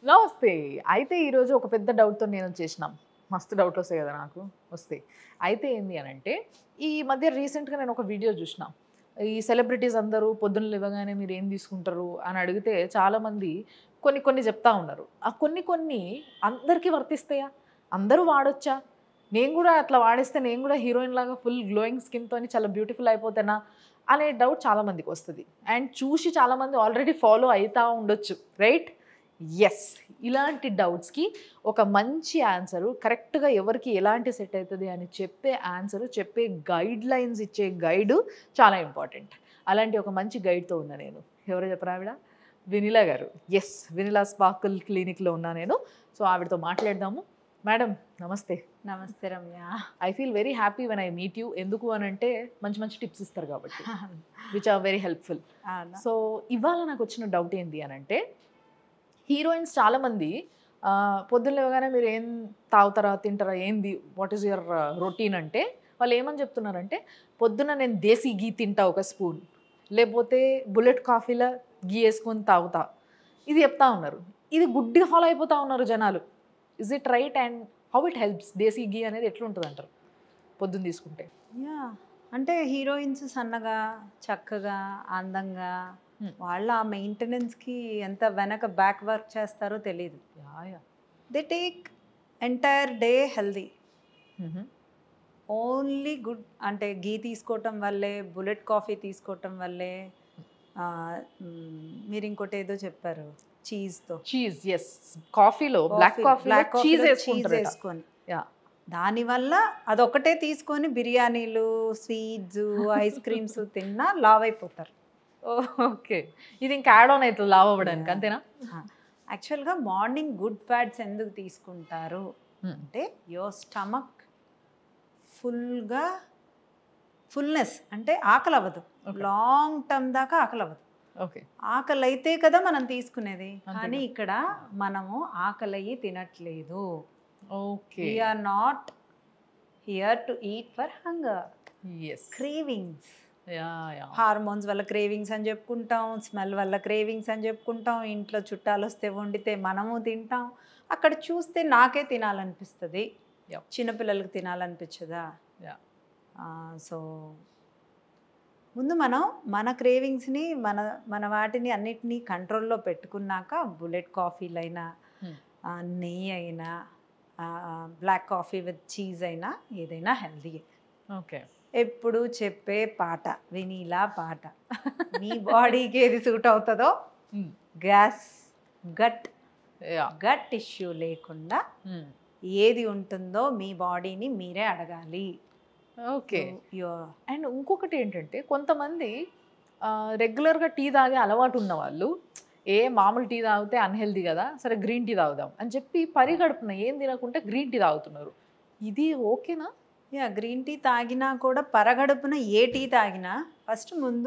నమస్తే అయితే ఈరోజు ఒక పెద్ద డౌట్తో నేను వచ్చేసినాం మస్తు డౌట్ వస్తాయి కదా నాకు వస్తాయి అయితే ఏంది అని అంటే ఈ మధ్య రీసెంట్గా నేను ఒక వీడియో చూసిన ఈ సెలబ్రిటీస్ అందరూ పొద్దున్న లేవగానే మీరు ఏం తీసుకుంటారు అని అడిగితే చాలామంది కొన్ని కొన్ని చెప్తా ఉన్నారు ఆ కొన్ని కొన్ని అందరికీ వర్తిస్తాయా అందరూ వాడొచ్చా నేను కూడా అట్లా వాడేస్తే నేను కూడా హీరోయిన్ లాగా ఫుల్ గ్లోయింగ్ స్కిన్తో చాలా బ్యూటిఫుల్ అయిపోతానా అనే డౌట్ చాలామందికి వస్తుంది అండ్ చూసి చాలామంది ఆల్రెడీ ఫాలో అవుతా ఉండొచ్చు రైట్ ఎస్ ఇలాంటి డౌట్స్కి ఒక మంచి ఆన్సరు కరెక్ట్గా ఎవరికి ఎలాంటి సెట్ అవుతుంది అని చెప్పే ఆన్సరు చెప్పే గైడ్ లైన్స్ ఇచ్చే గైడు చాలా ఇంపార్టెంట్ అలాంటి ఒక మంచి గైడ్తో ఉన్నా నేను ఎవరో చెప్పరా ఆవిడ వినిలా గారు ఎస్ వినిలా స్పార్కుల్ క్లినిక్లో ఉన్నా నేను సో ఆవిడతో మాట్లాడదాము మేడం నమస్తే నమస్తే Ramya I feel very happy when I meet you ఎందుకు అని అంటే మంచి మంచి టిప్స్ ఇస్తారు కాబట్టి విచ్ ఆర్ వెరీ హెల్ప్ఫుల్ అవునా? సో ఇవాళ నాకు వచ్చిన డౌట్ ఏంటి అని అంటే హీరోయిన్స్ చాలామంది ఆ, పొద్దున్న లేవగానే మీరు ఏం తాగుతారా తింటారా ఏంది వాట్ ఈస్ యువర్ రొటీన్ అంటే వాళ్ళు ఏమని చెప్తున్నారంటే పొద్దున్న నేను దేశీ గీ తింటా ఒక స్పూన్ లేకపోతే బుల్లెట్ కాఫీలో గీ వేసుకొని తాగుతా ఇది చెప్తా ఉన్నారు ఇది గుడ్డిగా ఫాలో అయిపోతా ఉన్నారు జనాలు is it right and how it helps దేశీ గీ అనేది ఎట్లుంటుంది అంటారు పొద్దున్న తీసుకుంటే యా అంటే హీరోయిన్స్ సన్నగా చక్కగా అందంగా Hmm. వాళ్ళ ఆ మెయింటెనెన్స్కి ఎంత వెనక బ్యాక్ వర్క్ చేస్తారో తెలియదు yeah yeah they take entire day healthy only good అంటే గీ తీసుకోవటం వల్లే బుల్లెట్ కాఫీ తీసుకోవటం వల్లే ఆ, మ్, మీరు ఇంకోటి ఏదో చెప్పారు చీజ్తో చీజ్ ఎస్ కాఫీలో బ్లాక్ కాఫీలో చీజ్ చీజ్ వేసుకుంటారు వేసుకొని Yeah. దానివల్ల అదొకటే తీసుకొని బిర్యానీలు స్వీట్స్ ఐస్ క్రీమ్స్ తిన్నా లావ్ అయిపోతారు ఓకే ఇది ఇంకా యాడ్ ఆన్ అవుతుంది లావ్ అవ్వడానికి Yeah. అంతేనా యాక్చువల్గా మార్నింగ్ గుడ్ ఫ్యాట్స్ ఎందుకు తీసుకుంటారు Hmm. అంటే యువర్ స్టమక్ ఫుల్గా ఫుల్నెస్ అంటే ఆకలి అవ్వదు Okay. లాంగ్ టర్మ్ దాకా ఆకలి అవ్వదు ఓకే ఆకలి అయితే కదా మనం తీసుకునేది అంతే కానీ కదా. ఇక్కడ మనము ఆకలి అయ్యి తినట్లేదు okay we're not here to eat for hunger yes cravings yeah yeah hormones వల్ల క్రేవింగ్స్ అని చెప్పుకుంటాం స్మెల్ వల్ల క్రేవింగ్స్ అని చెప్పుకుంటాం ఇంట్లో చుట్టాలు వస్తే వండితే మనము తింటాం అక్కడ చూస్తే నాకే తినాలనిపిస్తుంది Yep. చిన్నపిల్లలకి తినాలనిపించదా Yeah. సో ముందు మనం మన క్రేవింగ్స్ని మన మన వాటిని అన్నిటినీ కంట్రోల్లో పెట్టుకున్నాక బుల్లెట్ కాఫీలైనా Hmm. ఆ, నెయ్యి అయినా బ్లాక్ కాఫీ విత్ చీజ్ అయినా ఏదైనా హెల్దీ ఓకే ఎప్పుడు చెప్పే పాట వెనీలా పాట మీ బాడీకి ఏది సూట్ అవుతుందో gas gut yeah gut issue లేకుండా ఏది ఉంటుందో మీ బాడీని మీరే అడగాలి ఓకే Your- అండ్ ఇంకొకటి ఏంటంటే కొంతమంది రెగ్యులర్గా టీ తాగే అలవాటు ఉన్న వాళ్ళు ఏ మామూలు టీ తాగితే అన్హెల్దీ కదా సరే గ్రీన్ టీ తాగుదాం అని చెప్పి పరిగడుపున ఏం తినకుంటే గ్రీన్ టీ తాగుతున్నారు ఇది ఓకేనా యా గ్రీన్ టీ తాగినా కూడా పరగడుపున ఏ టీ తాగినా ఫస్ట్ ముందు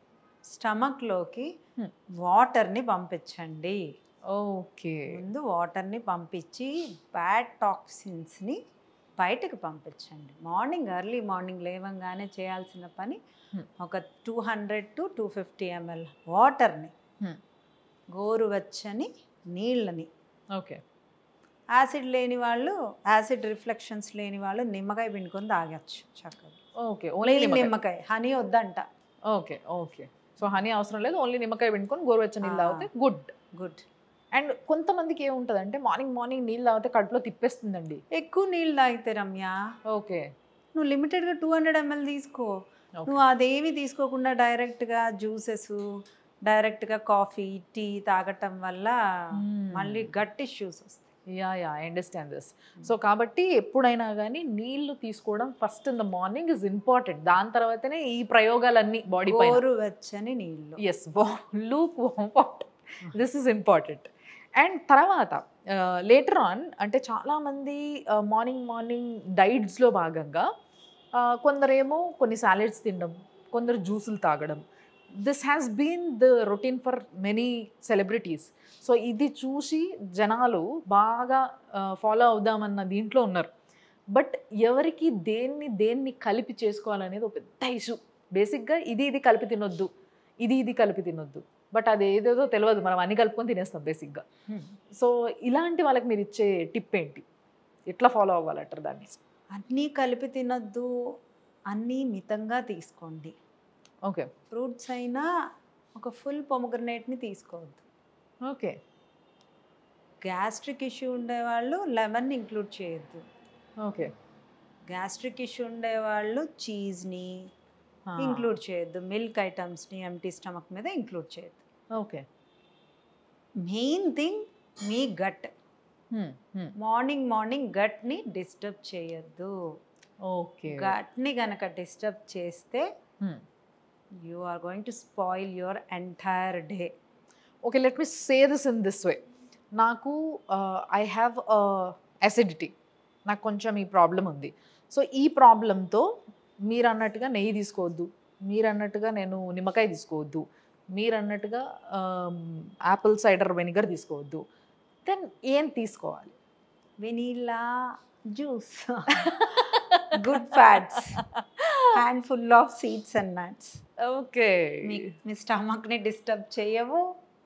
స్టమక్లోకి Hmm. వాటర్ని పంపించండి ఓకే ముందు వాటర్ని పంపించి బ్యాడ్ టాక్సిన్స్ని బయటకు పంపించండి మార్నింగ్ ఎర్లీ మార్నింగ్ లేవంగానే చేయాల్సిన పని Hmm. ఒక two hundred to two fifty ML వాటర్ని Hmm. గోరువెచ్చని నీళ్ళని ఓకే యాసిడ్ లేని వాళ్ళు యాసిడ్ రిఫ్లెక్షన్స్ లేని వాళ్ళు నిమ్మకాయ పిండుకొని తాగొచ్చు చక్కగా ఓకే ఓన్లీ Plain నిమ్మకాయ నిమ్మకాయ హనీ వద్దంట ఓకే ఓకే సో హనీ అవసరం లేదు ఓన్లీ నిమ్మకాయ పిండుకొని గోరువెచ్చని నీళ్ళు ఆ. తాగితే గుడ్ గుడ్ అండ్ కొంతమందికి ఏముంటుందంటే మార్నింగ్ మార్నింగ్ నీళ్ళు తాగితే కడుపులో తిప్పేస్తుందండి ఎక్కువ నీళ్ళు తాగితే రమ్య ఓకే నువ్వు లిమిటెడ్గా టూ హండ్రెడ్ ఎంఎల్ తీసుకో నువ్వు అదేమి తీసుకోకుండా డైరెక్ట్గా జ్యూసెస్ డైరెక్ట్గా కాఫీ టీ తాగటం వల్ల Hmm. మళ్ళీ గట్ ఇష్యూస్ వస్తాయి yeah yeah I understand this so కాబట్టి ఎప్పుడైనా కానీ నీళ్లు తీసుకోవడం first in the morning is important దాని తర్వాతనే ఈ ప్రయోగాలన్నీ బాడీ పైన గోరువెచ్చని నీళ్ళు yes look what this is important and తర్వాత లేటర్ ఆన్ అంటే చాలామంది మార్నింగ్ మార్నింగ్ డైట్స్లో భాగంగా uh, కొందరేమో కొన్ని సాలెడ్స్ తినడం కొందరు జ్యూసులు తాగడం this has been the routine for many celebrities so ఇది చూసి జనాలు బాగా ఫాలో అవుదామన్న దీంట్లో ఉన్నారు బట్ ఎవరికి దేన్ని దేన్ని కలిపి చేసుకోవాలనేది ఒక పెద్ద ఇష్యూ బేసిక్గా ఇది ఇది కలిపి తినొద్దు ఇది ఇది కలిపి తినొద్దు బట్ అది ఏదేదో తెలియదు మనం అన్ని కలుపుకొని తినేస్తాం బేసిక్గా సో ఇలాంటి వాళ్ళకి మీరు ఇచ్చే టిప్ ఏంటి ఎట్లా ఫాలో అవ్వాలంటారు దాన్ని అన్నీ కలిపి తినద్దు అన్నీ మితంగా తీసుకోండి ఓకే ఫ్రూట్స్ అయినా ఒక ఫుల్ పొమగ్రనేట్ని తీసుకోవద్దు ఓకే గ్యాస్ట్రిక్ ఇష్యూ ఉండేవాళ్ళు లెమన్ ఇంక్లూడ్ చేయొద్దు ఓకే గ్యాస్ట్రిక్ ఇష్యూ ఉండేవాళ్ళు చీజ్ని ఇంక్లూడ్ చేయొద్దు మిల్క్ ఐటమ్స్ని ఎంటీ స్టమక్ మీద ఇంక్లూడ్ చేయొద్దు ఓకే మెయిన్ థింగ్ మీ గట్ మార్నింగ్ మార్నింగ్ గట్ని డిస్టర్బ్ చేయొద్దు ఓకే గట్ని కనుక డిస్టర్బ్ చేస్తే you are going to spoil your entire day okay let me say this in this way నాకు ఐ హ్యావ్ అసిడిటీ నాకు కొంచెం ఈ ప్రాబ్లం ఉంది సో ఈ ప్రాబ్లంతో మీరు అన్నట్టుగా నెయ్యి తీసుకోవద్దు మీరు అన్నట్టుగా నేను నిమ్మకాయ తీసుకోవద్దు మీరు అన్నట్టుగా యాపిల్ సైడర్ వెనిగర్ తీసుకోవద్దు దెన్ ఏం తీసుకోవాలి vanilla juice good fats handful of seeds and nuts okay మీ మీ స్టమక్ని డిస్టర్బ్ చేయవు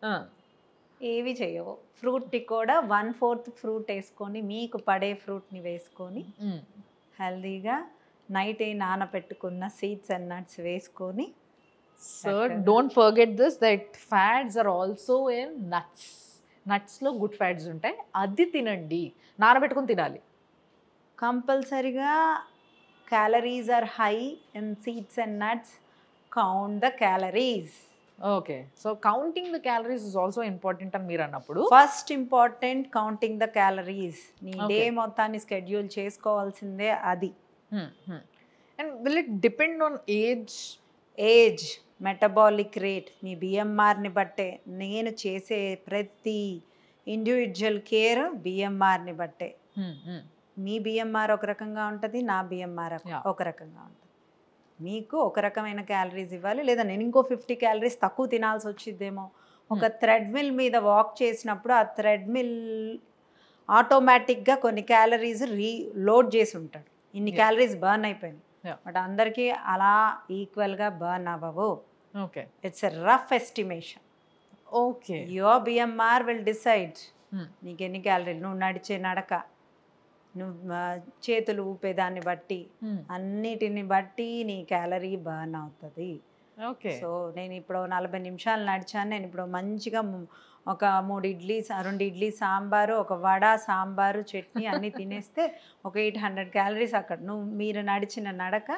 ఏవి చేయవు ఫ్రూట్ని కూడా వన్ ఫోర్త్ ఫ్రూట్ వేసుకొని మీకు పడే ఫ్రూట్ని వేసుకొని హెల్దీగా నైట్ ఏ నానబెట్టుకున్న సీడ్స్ అండ్ నట్స్ వేసుకొని so Better. Don't forget this that fats are also in nuts నట్స్లో గుడ్ ఫ్యాట్స్ ఉంటాయి అది తినండి నానబెట్టుకుని తినాలి కంపల్సరిగా calories are high in seeds and nuts count the calories okay so counting the calories is also important అని మీరు అన్నప్పుడు first important counting the calories నీ డే Okay. మొత్తాన్ని స్కెడ్యూల్ చేసుకోవాల్సిందే అది and will it depend on age age metabolic rate మీ బిఎంఆర్ని బట్టే నేను చేసే ప్రతి ఇండివిజువల్ కేర్ బిఎంఆర్ని బట్టే మీ బిఎంఆర్ ఒక రకంగా ఉంటుంది నా బిఎంఆర్ Yeah. ఒక రకంగా ఉంటుంది మీకు ఒక రకమైన క్యాలరీస్ ఇవ్వాలి లేదా నేను ఇంకో ఫిఫ్టీ క్యాలరీస్ తక్కువ తినాల్సి వచ్చిద్దేమో ఒక థ్రెడ్మిల్ మీద వాక్ చేసినప్పుడు ఆ థ్రెడ్మిల్ ఆటోమేటిక్గా కొన్ని క్యాలరీస్ రీ లోడ్ చేసి ఉంటాడు ఇన్ని Yeah. క్యాలరీస్ బర్న్ అయిపోయినాయి Yeah. బట్ అందరికీ అలా ఈక్వల్గా బర్న్ అవ్వవు okay it's a rough estimation okay your BMR will decide నీకు ఎన్ని క్యాలరీలు నువ్వు నడిచే నడక నువ్వు ఆ, చేతులు ఊపేదాన్ని బట్టి అన్నిటిని బట్టి నీ క్యాలరీ బర్న్ అవుతుంది ఓకే సో నేను ఇప్పుడు నలభై నిమిషాలు నడిచాను నేను ఇప్పుడు మంచిగా ము- ఒక మూడు ఇడ్లీ సా- రెండు ఇడ్లీ సాంబారు ఒక వడ సాంబారు చట్నీ అన్నీ తినేస్తే ఒక ఎయిట్ హండ్రెడ్ క్యాలరీస్ అక్కడ నువ్వు మీరు నడిచిన నడక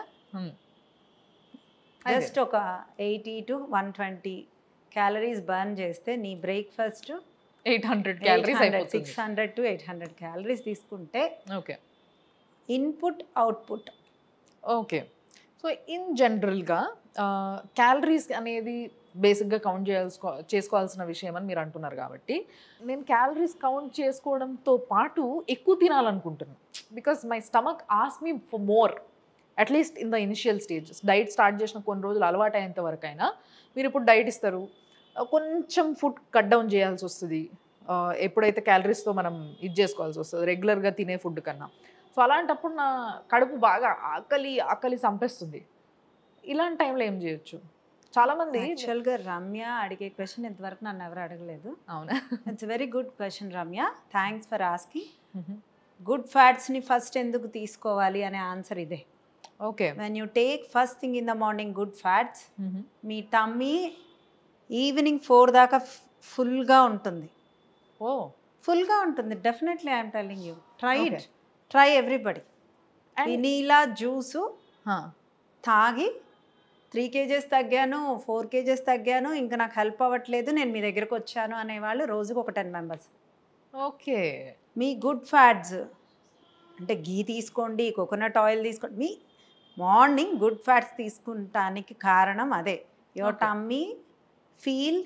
జస్ట్ ఒక eighty to one twenty calories burn చేస్తే నీ బ్రేక్ఫాస్ట్ ఎయిట్ హండ్రెడ్ క్యాలరీస్ అయిపోతుంది six hundred to eight hundred calories తీసుకుంటే okay input output okay so in జనరల్గా క్యాలరీస్ అనేది బేసిక్గా కౌంట్ చేయాల్సుకో చేసుకోవాల్సిన విషయం అని మీరు అంటున్నారు కాబట్టి నేను క్యాలరీస్ కౌంట్ చేసుకోవడంతో పాటు ఎక్కువ తినాలనుకుంటున్నాను because my stomach ask me for more at least in the initial stages diet start చేసిన కొన్ని రోజులు అలవాటు అయ్యేంత వరకు అయినా మీరు ఇప్పుడు డైట్ ఇస్తారు ఆ, కొంచెం ఫుడ్ కట్ డౌన్ చేయాల్సి వస్తుంది ఆ, ఎప్పుడైతే క్యాలరీస్తో మనం ఇది చేసుకోవాల్సి వస్తుంది రెగ్యులర్గా తినే ఫుడ్ కన్నా సో అలాంటప్పుడు నా కడుపు బాగా ఆకలి ఆకలి చంపేస్తుంది ఇలాంటి టైంలో ఏం చేయొచ్చు చాలామంది యాక్చువల్గా రమ్య అడిగే క్వశ్చన్ ఇంతవరకు నన్ను ఎవరు అడగలేదు అవునా it's very good question Ramya thanks for asking good ఫ్యాట్స్ని ఫస్ట్ ఎందుకు తీసుకోవాలి అనే ఆన్సర్ ఇదే okay when you take first thing in the morning good fats మీ టమ్మీ ఈవినింగ్ ఫోర్ దాకా ఫుల్గా ఉంటుంది ఓ ఫుల్గా ఉంటుంది definitely I'm telling you try it Okay. Try everybody And- vanilla juice తాగి త్రీ కేజెస్ తగ్గాను ఫోర్ కేజెస్ తగ్గాను ఇంకా నాకు హెల్ప్ అవ్వట్లేదు నేను మీ దగ్గరకు వచ్చాను అనేవాళ్ళు రోజుకు ఒక టెన్ మెంబర్స్ ఓకే మీ గుడ్ ఫ్యాట్స్ అంటే గీ తీసుకోండి కోకోనట్ ఆయిల్ తీసుకోండి మీ మార్నింగ్ గుడ్ ఫ్యాట్స్ తీసుకుంటానికి కారణం అదే యువర్ Okay. టమ్మీ ఫీల్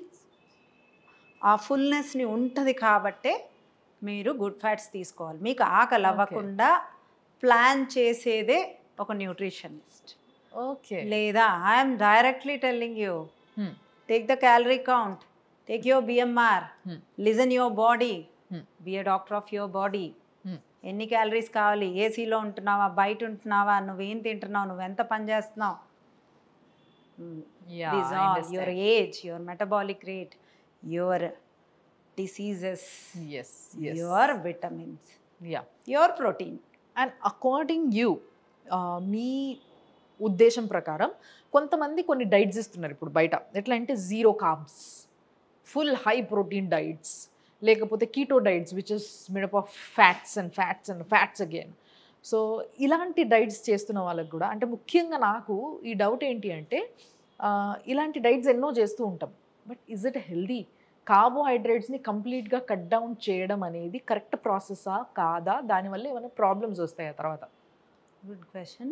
ఆ ఫుల్నెస్ని ఉంటుంది కాబట్టే మీరు గుడ్ ఫ్యాట్స్ తీసుకోవాలి మీకు ఆకలి Okay. అవ్వకుండా ప్లాన్ చేసేదే ఒక న్యూట్రిషనిస్ట్ ఓకే లేదా I'm directly telling you Hmm. Take the calorie count take your BMR Hmm. Listen your body Hmm. Be a doctor of your body Hmm. ఎన్ని క్యాలరీస్ కావాలి ఏసీలో ఉంటున్నావా బయట ఉంటున్నావా నువ్వేం తింటున్నావు నువ్వు ఎంత పని చేస్తున్నావు Yeah, these I all your understand. Age your metabolic rate your diseases Yes, yes. Your vitamins Yeah. Your protein and according you మీ ఉద్దేశం ప్రకారం కొంతమంది కొన్ని డైట్స్ ఇస్తున్నారు ఇప్పుడు బయట ఎట్లా అంటే zero carbs full high protein diets లేకపోతే keto diets which is made up of fats and fats and fats again so ఇలాంటి డైట్స్ చేస్తున్న వాళ్ళకి కూడా అంటే ముఖ్యంగా నాకు ఈ డౌట్ ఏంటి అంటే ఆ, ఇలాంటి డైట్స్ ఎన్నో చేస్తూ ఉంటాం బట్ ఇజ్ ఇట్ హెల్దీ కార్బోహైడ్రేట్స్ని కంప్లీట్గా కట్ డౌన్ చేయడం అనేది కరెక్ట్ ప్రాసెసా కాదా దానివల్ల ఏమైనా ప్రాబ్లమ్స్ వస్తాయా తర్వాత గుడ్ క్వశ్చన్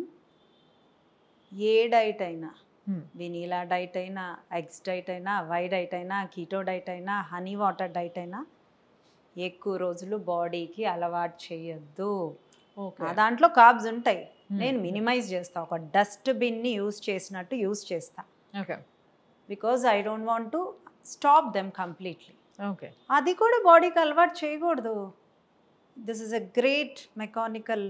ఏ డైట్ అయినా Hmm. వెనీలా డైట్ అయినా ఎగ్స్ డైట్ అయినా వై డైట్ అయినా కీటో డైట్ అయినా హనీ వాటర్ డైట్ అయినా ఎక్కువ రోజులు బాడీకి అలవాటు చేయొద్దు ఆ దాంట్లో కార్బ్స్ ఉంటాయి నేను మినిమైజ్ చేస్తా ఒక డస్ట్బిన్ని యూస్ చేసినట్టు యూస్ చేస్తా okay because I don't want to stop them completely okay అది కూడా బాడీకి అలవాటు చేయకూడదు this is a great mechanical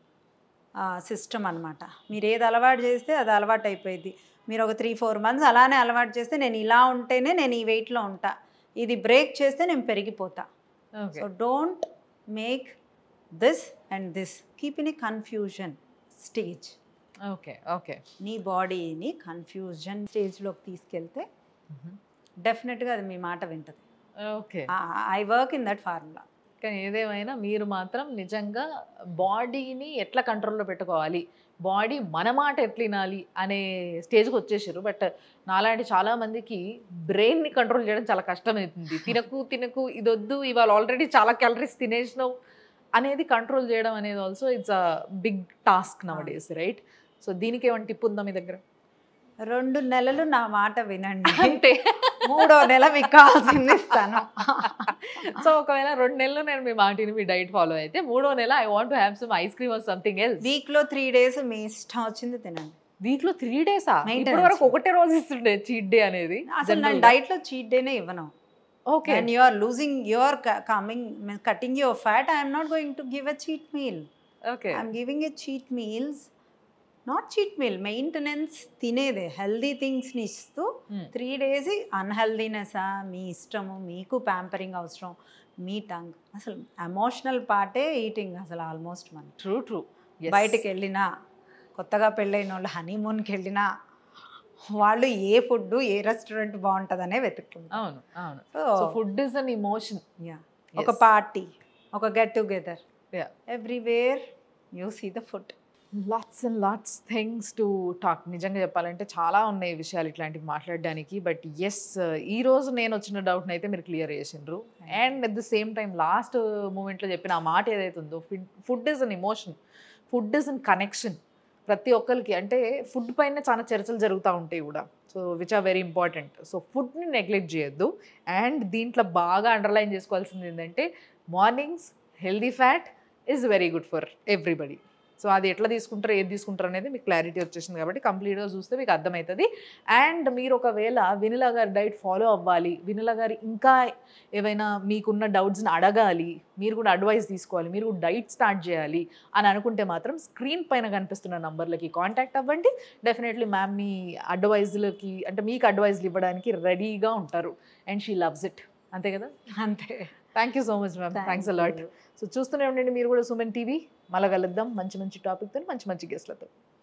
system అనమాట మీరు ఏది అలవాటు చేస్తే అది అలవాటు అయిపోయింది మీరు ఒక త్రీ ఫోర్ మంత్స్ అలానే అలవాటు చేస్తే నేను ఇలా ఉంటేనే నేను ఈ వెయిట్లో ఉంటా ఇది బ్రేక్ చేస్తే నేను పెరిగిపోతా okay so don't make this and this keep in a confusion stage okay okay నీ బాడీని కన్ఫ్యూజన్ స్టేజ్లోకి తీసుకెళ్తే డెఫినెట్గా అది మీ మాట వింటది okay I work in that formula కానీ ఏదేమైనా మీరు మాత్రం నిజంగా బాడీని ఎట్లా కంట్రోల్లో పెట్టుకోవాలి బాడీ మన మాట ఎట్లా వినాలి అనే స్టేజ్కి వచ్చేసారు బట్ నాలాంటి చాలా మందికి బ్రెయిన్ని కంట్రోల్ చేయడం చాలా కష్టమవుతుంది తినకు తినకు ఇది వద్దు ఇవాళ ఆల్రెడీ చాలా క్యాలరీస్ తినేసినావు అనేది కంట్రోల్ చేయడం అనేది also it's a big task nowadays right so దీనికి ఏమైనా టిప్ ఉందా మీ దగ్గర రెండు నెలలు నా మాట వినండి అంతే మూడో నెల మీకు కావాల్సింది ఇస్తాను సో ఒకవేళ రెండు నెలలు నేను మీ మాటిని మీ డైట్ ఫాలో అయితే మూడో నెల I want to have some ice cream or something else వీక్లో త్రీ డేస్ మీ ఇష్టం వచ్చింది తినండి వీక్ లో త్రీ డేసా Maintenance. ఇప్పటి వరకు ఒకటే రోజు ఇస్తుండే చీట్ డే అనేది అసలు నేను డైట్లో చీట్ డేనే ఇవ్వను okay and you are losing you are coming cutting your fat I'm not going to give a cheat meal okay I'm giving a cheat meals not cheat meal maintenance తినేదే healthy థింగ్స్ని ఇస్తూ three days అన్హెల్దీనెస్సా మీ ఇష్టము మీకు pampering అవసరం మీ tongue అసలు ఎమోషనల్ పార్టే ఈటింగ్ అసలు ఆల్మోస్ట్ మన ట్రూ ట్రూ బయటికి వెళ్ళినా కొత్తగా పెళ్ళైన వాళ్ళు హనీమూన్కి వెళ్ళినా వాళ్ళు ఏ ఫుడ్ ఏ రెస్టారెంట్ బాగుంటుందనే వెతుక్కుంటారు అవును అవును so so food is an emotion yeah ఒక పార్టీ ఒక get together Yeah. Everywhere you see the food lots and lots things to talk నిజంగా చెప్పాలంటే చాలా ఉన్నాయి విషయాలు ఇట్లాంటివి మాట్లాడడానికి బట్ ఎస్ ఈ రోజు నేను వచ్చిన డౌట్ని అయితే మీరు క్లియర్ చేసిండ్రు and at the same time last మూమెంట్లో చెప్పిన ఆ మాట ఏదైతే ఉందో food is an emotion food is an connection ప్రతి ఒక్కరికి అంటే ఫుడ్ పైన చాలా చర్చలు జరుగుతూ ఉంటాయి కూడా so which are very important so ఫుడ్ని నెగ్లెక్ట్ చేయొద్దు అండ్ దీంట్లో బాగా అండర్లైన్ చేసుకోవాల్సింది ఏంటంటే mornings healthy fat is very good for everybody so అది ఎట్లా తీసుకుంటారు ఏది తీసుకుంటారు అనేది మీకు క్లారిటీ వచ్చేసింది కాబట్టి కంప్లీట్గా చూస్తే మీకు అర్థమవుతుంది అండ్ మీరు ఒకవేళ వినిలా గారి డైట్ ఫాలో అవ్వాలి వినిలా గారి ఇంకా ఏవైనా మీకున్న డౌట్స్ని అడగాలి మీరు కూడా అడ్వైస్ తీసుకోవాలి మీరు కూడా డైట్ స్టార్ట్ చేయాలి అని అనుకుంటే మాత్రం స్క్రీన్ పైన కనిపిస్తున్న నంబర్లకి కాంటాక్ట్ అవ్వండి డెఫినెట్లీ మ్యామ్ మీ అడ్వైజ్లకి అంటే మీకు అడ్వైజ్లు ఇవ్వడానికి రెడీగా ఉంటారు అండ్ షీ లవ్స్ ఇట్ అంతే కదా అంతే thank you so much ma'am thanks a lot so చూస్తూనే ఉండండి మీరు కూడా సుమన్ టీవీ మళ్ళా కలుద్దాం మంచి మంచి టాపిక్తో మంచి మంచి గెస్ట్లతో